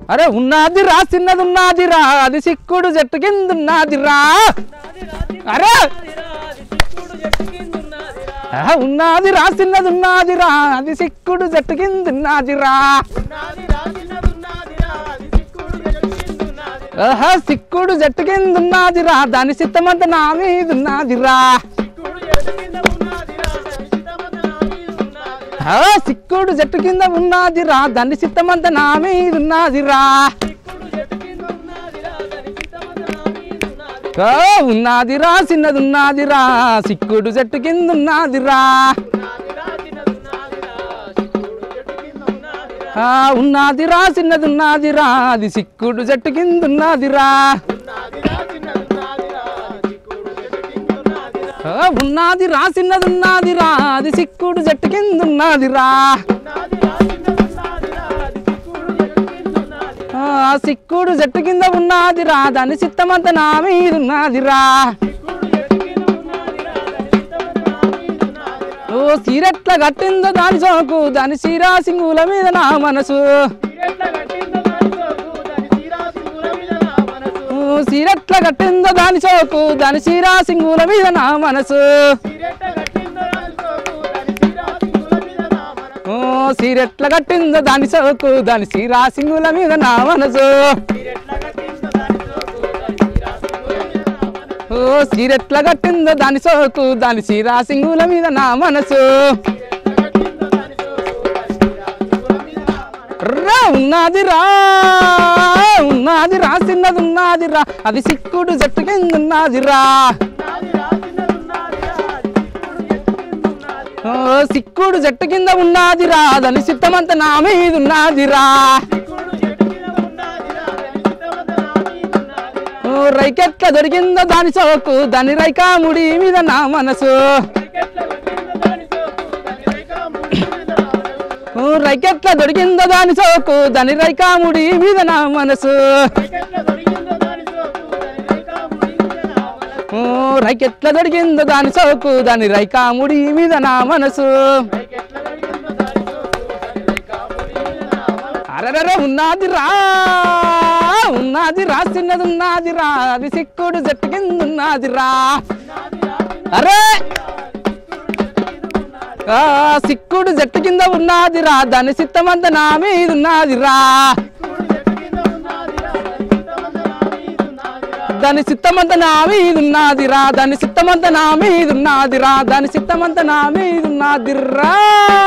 అరే ఉన్నదిరా చిన్నది ఉన్నదిరా అది సిక్కుడు చెట్టు కింద ఉన్నదిరా అరే ఆ, ఉన్నదిరా చిన్నది ఉన్నదిరా అది సిక్కుడు చెట్టు కింద ఉన్నదిరా ఆహా సిక్కుడు చెట్టు కింద ఉన్నదిరా దాని సిత్తమంత నా మీద ఉన్నదిరా ఆ, సిక్కుడు చెట్టు కింద ఉన్నదిరా దాని సిత్తమంత నా మీద ఉన్నదిరా ఆ, ఉన్నదిరా చిన్నది ఉన్నదిరా సిక్కుడు చెట్టు కింద ఉన్నదిరా ఆ, ఉన్నదిరా చిన్నది ఉన్నదిరా అది సిక్కుడు చెట్టు కింద ఉన్నదిరా ఆ, ఉన్నదిరా చిన్నది ఉన్నదిరా అది సిక్కుడు చెట్టు కింద ఉన్నదిరా ఆ, సిక్కుడు చెట్టు కింద ఉన్నదిరా దాని సిత్తమంతా నా మీద ఉన్నదిరా ఓ సీరెట్ల కట్టిందో దాని సోకు దాని సీరా సింగుల మీద నా మనసు ఓ సీరెట్ల కట్టిందో దాని సోకు దాని సీరా సింగుల మీద నా మనసు ఓ సీరెట్ల కట్టిందో దాని సోకు దాని సీరా సింగుల మీద నా మనసు ఓ సీరెట్ల కట్టిందో దాని సోకు దాని సీరా సింగుల మీద నా మనసు రా ఉన్నదిరా ఉన్నదిరా చిన్నది ఉన్నదిరా అది సిక్కుడు జట్టు కింద ఉన్నదిరా ఓ సిక్కుడు జట్టు కింద ఉన్నదిరా దాని సిత్తమంతా నా మీద ఉన్నదిరా ఓ రైకెట్ల దొరికిందో దాని సోకు దాని రైకా ముడి మీద నా మనసు ఓ రైకెట్ల దొరికిందో దాని సోకు దాని రైకా ముడి మీద నా మనసు ఓ రైకెట్ల దొరికిందో దాని సోకు దాని రైకా ముడి మీద నా మనసు అరరర ఉన్నదిరా ఉన్నదిరా చిన్నది ఉన్నదిరా అది సిక్కుడు జట్టు కింద ఉన్నదిరా అరే ఆ, సిక్కుడు జట్టు కింద ఉన్నదిరా దాని సిత్తమంతా నా మీద ఉన్నదిరా దాని సిత్తమంతా నా మీద ఉన్నదిరా దాని సిత్తమంతా నా మీద ఉన్నదిరా దాని సిత్తమంతా నా మీద ఉన్నదిరా